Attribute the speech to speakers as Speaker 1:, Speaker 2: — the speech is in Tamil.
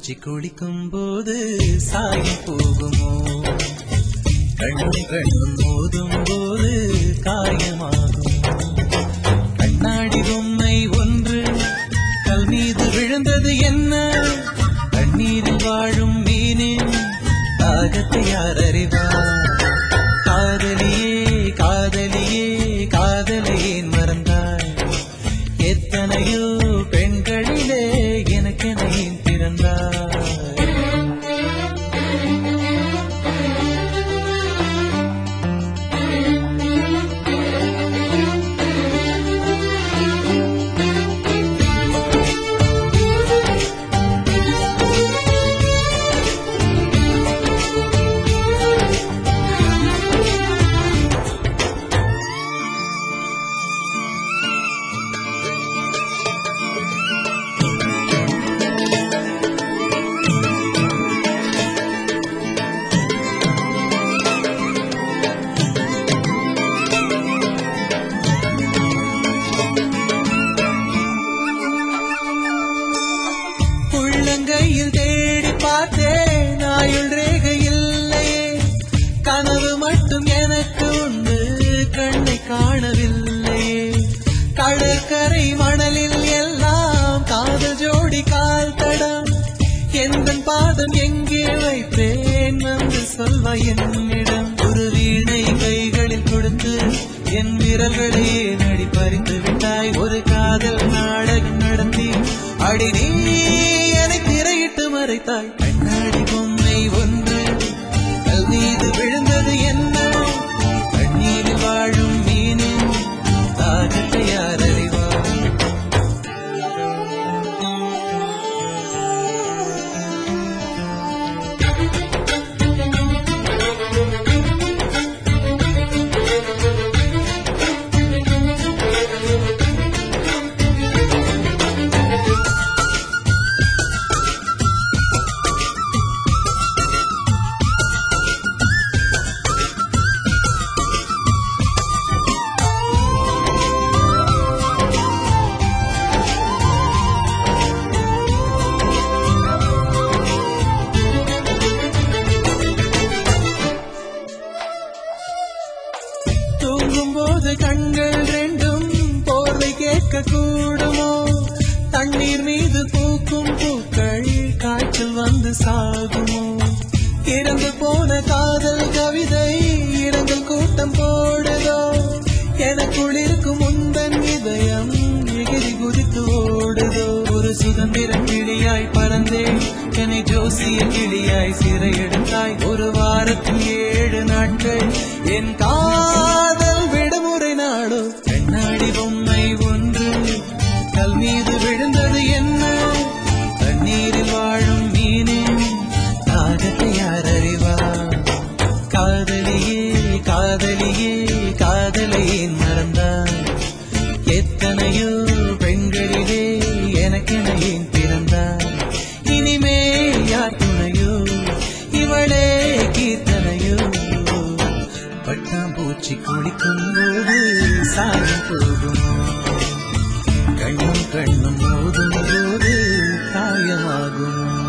Speaker 1: பூச்சி குளிக்கும் போது சாயம் போகுமோ கண்ணும் கண்ணும் மோதும் போது காயமாகும் கண்ணாடி பொம்மை ஒன்று கல் மீது விழுந்தது என்ன தண்ணீரில் வாழும் மீனின் தாகத்தை யார் அறிவார் காதலியே காதலியே காதலியே மறந்தாய் எத்தனையோ பெண்களிலே எனக்கென ஏன் பிறந்தாய் உள்ளங்கையில் தேடி பார்த்தேன் ஆயுள் ரேகை இல்லையே கனவு மட்டும் எனக்கு உண்டு கண்ணை காணவில்லையே கடற்கரை மணலில் எல்லாம் காதல் ஜோடி கால் தடம் எந்த பாதம் எங்கே வைப்பேன் வந்து சொல்வாய் என்னிடம் ஒரு வீணை கைகளில் கொடுத்து என் விரல்களே நடி பறித்து விட்டாய் ஒரு காதல் நாடகம் நடத்தி அடி நீ என்னை திரையிட்டு மறைத்தாய் கண்ணாடி பொம்மை ஒன்று கல் மீது விழுந்தது என்ன கண்ணீரில் வாழும் மீனின் தாகத்தை யார் அறிவார் தூங்கும் போது கண்கள் ரெண்டும் போர்வை கேட்க கூடுமோ தண்ணீர் மீது பூக்கும் பூக்கள் காய்ச்சல் வந்து சாகுமோ இறந்து போன காதல் கவிதை இரங்கல் கூட்டம் போடுதோ எனக்குள் இருக்கும் முந்தன் இதயம் எகிரி குதித்து ஓடுதோ ஒரு சுதந்திர கிளியாய் பறந்தேன் என்னை ஜோசிய கிளியாய் சிறையெடுத்தாய் ஒரு வாரத்தில் ஏழு நாட்கள் என் காதல் விடுமுறை நாடோ கண்ணாடி பொம்மை ஒன்று கல் மீது விழுந்தது என்ன தண்ணீரில் வாழும் மீனின் தாகத்தை யார் அறிவார் காதலியே காதலியே காதலையே மறந்தார் எத்தனையோ பெண்களிலே எனக்கென ஏன் பிறந்தார் இனிமே யார் துணையோ இவளே கீர்த்தனையோ பட்டாம்பூச்சி குளிக்கும் போது சாயம் போகுமோ கண்ணும் கண்ணும் மோதும் போது காயமாகுமோ